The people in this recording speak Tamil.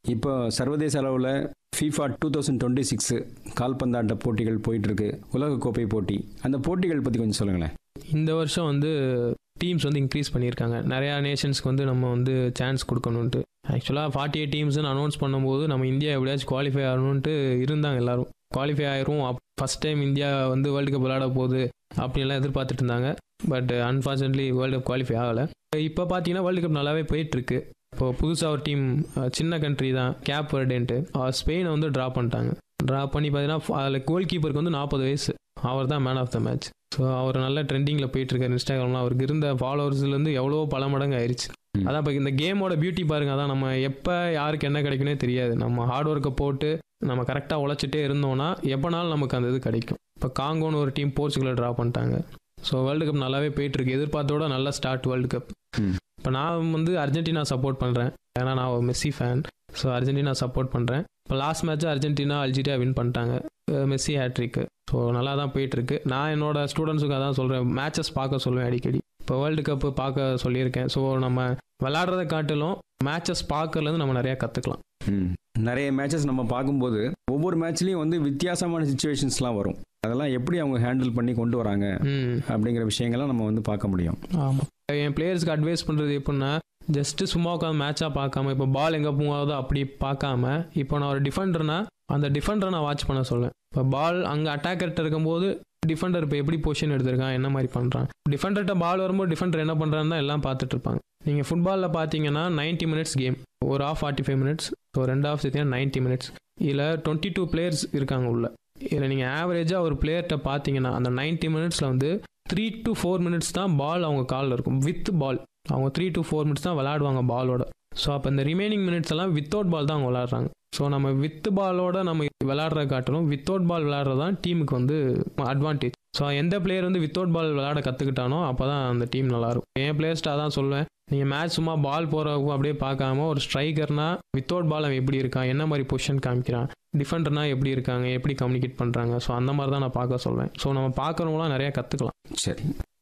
இப்போ சர்வதேச அளவில் FIFA two thousand twenty six கால்பந்தாட்ட போட்டிகள் போயிட்டு இருக்கு உலகக்கோப்பை போட்டி அந்த போட்டிகள் பற்றி கொஞ்சம் சொல்லுங்களேன் இந்த வருஷம் வந்து டீம்ஸ் வந்து இன்க்ரீஸ் பண்ணியிருக்காங்க நிறையா நேஷன்ஸ்க்கு வந்து நம்ம வந்து சான்ஸ் கொடுக்கணுன்ட்டு ஆக்சுவலாக ஃபார்ட்டி எயிட் டீம்ஸ்னு அனௌன்ஸ் பண்ணும்போது நம்ம இந்தியா எப்படியாச்சும் குவாலிஃபை ஆகணுன்ட்டு இருந்தாங்க எல்லாரும் குவாலிஃபை ஆயிரும் ஃபஸ்ட் டைம் இந்தியா வந்து வேர்ல்டு கப் விளையாட போகுது அப்படின்லாம் எதிர்பார்த்துட்டு இருந்தாங்க but unfortunately world cup qualify ஆகலை இப்போ பார்த்தீங்கன்னா வேர்ல்டு கப் நல்லாவே போயிட்டுருக்கு இப்போ புதுசாக ஒரு டீம் சின்ன கண்ட்ரி தான் கேப் வர்டேன்ட்டு ஸ்பெயினை வந்து ட்ரா பண்ணிட்டாங்க ட்ரா பண்ணி பார்த்தீங்கன்னா அதில் கோல் கீப்பருக்கு வந்து நாற்பது வயசு அவர் தான் man of the match so அவர் நல்ல ட்ரெண்டிங்கில் போயிட்டு இருக்காரு இன்ஸ்டாகிராம்லாம் அவருக்கு இருந்த ஃபாலோவர்ஸ்லேருந்து எவ்வளோ பல மடங்கு ஆயிடுச்சு ம். அதான் இப்போ இந்த கேமோட பியூட்டி பாருங்க அதான் நம்ம எப்போ யாருக்கு என்ன கிடைக்குனே தெரியாது நம்ம ஹார்ட் ஒர்க்கை போட்டு நம்ம கரெக்டாக உழைச்சிட்டே இருந்தோம்னா எப்போனாலும் நமக்கு அந்த இது கிடைக்கும் இப்போ காங்கோன்னு ஒரு டீம் போர்ச்சுகலை ட்ரா பண்ணிட்டாங்க ஸோ வேர்ல்டு கப் நல்லாவே போயிட்டு இருக்கு எதிர்பார்த்தோட நல்ல ஸ்டார்ட் வேர்ல்டு கப் ம். இப்போ நான் வந்து அர்ஜென்டினா சப்போர்ட் பண்ணுறேன் ஏன்னா நான் ஒரு Messi fan so Argentina support பண்ணுறேன் இப்போ last match Argentina Algeria win பண்ணிட்டாங்க அஹ் மெஸ்ஸி ஹேட்ரிக்கு ஸோ நல்லா தான் போயிட்டு இருக்கு நான் என்னோட ஸ்டூடெண்ட்ஸுக்கு அதான் சொல்கிறேன் மேட்சஸ் பார்க்க சொல்லுவேன் அடிக்கடி இப்போ வேர்ல்டு கப்பு பார்க்க சொல்லியிருக்கேன் ஸோ நம்ம விளாடுறத காட்டிலும் மேட்சஸ் பார்க்கறதுலேருந்து நம்ம நிறையா கற்றுக்கலாம் ம். நிறைய மேட்சஸ் நம்ம பார்க்கும்போது ஒவ்வொரு மேட்ச்லேயும் வந்து வித்தியாசமான சுச்சுவேஷன்ஸ்லாம் வரும் அதெல்லாம் எப்படி அவங்க ஹேண்டில் பண்ணி கொண்டு வராங்க ம் அப்படிங்கிற விஷயங்கள்லாம் நம்ம வந்து பார்க்க முடியும் ஆமாம் என் பிளேயர்ஸ்க்கு அட்வைஸ் பண்ணுறது எப்படின்னா ஜஸ்ட் சும்மா உட்காந்து மேட்சாக பார்க்காம இப்போ பால் எங்கே போகாதோ அப்படி பார்க்காம இப்போ நான் ஒரு டிஃபெண்டர்னா அந்த டிஃபெண்டரை நான் வாட்ச் பண்ண சொல்லுவேன் இப்போ பால் அங்கே அட்டாக்கர்கிட்ட இருக்கும்போது டிஃபெண்டர் இப்போ எப்படி பொசிஷன் எடுத்திருக்கான் என்ன மாதிரி பண்ணுறான் டிஃபெண்டர்கிட்ட பால் வரும்போது டிஃபெண்டர் என்ன பண்ணுறான்னு தான் எல்லாம் பார்த்துட்டு இருப்பாங்க நீங்கள் ஃபுட்பாலில் பார்த்தீங்கன்னா 90 மினிட்ஸ் கேம் ஒரு half forty five minutes so ரெண்டு ஆஃப் சேர்த்தீங்கன்னா நைன்ட்டி மினிட்ஸ் இதில் டுவெண்ட்டி டூ பிளேயர்ஸ் இருக்காங்க உள்ள இதில் நீங்கள் ஆவரேஜாக ஒரு பிளேயர்கிட்ட பார்த்தீங்கன்னா அந்த 90 மினிட்ஸில் வந்து த்ரீ டு ஃபோர் மினிட்ஸ் தான் பால் அவங்க காலில் இருக்கும் வித் பால் அவங்க த்ரீ டு ஃபோர் மினிட்ஸ் தான் விளையாடுவாங்க பாலோட ஸோ அப்போ இந்த ரிமைனிங் மினிட்ஸ் எல்லாம் வித்தவுட் பால் தான் அவங்க விளையாடுறாங்க ஸோ நம்ம வித் பாலோட நம்ம விளையாடுற காட்டிலும் வித்தவுட் பால் விளையாடுறது தான் டீமுக்கு வந்து அட்வான்டேஜ் ஸோ எந்த பிளேயர் வந்து வித்தவுட் பால் விளையாட கற்றுக்கிட்டானோ அப்போ தான் அந்த டீம் நல்லாயிருக்கும் என் பிளேயர்ஸ்ட்டு அதான் சொல்லுவேன் நீங்கள் மேட்ச் சும்மா பால் போகிறவங்க அப்படியே பார்க்காம ஒரு ஸ்ட்ரைக்கர்னா வித்தவுட் பால் அவன் எப்படி இருக்கான் என்ன மாதிரி பொசிஷன் காமிக்கிறான் டிஃபெண்டர்னா எப்படி இருக்காங்க எப்படி கம்யூனிகேட் பண்ணுறாங்க ஸோ அந்த மாதிரி தான் நான் பார்க்க சொல்வேன் ஸோ நம்ம பார்க்குறவங்களாம் நிறையா கற்றுக்கலாம் சரி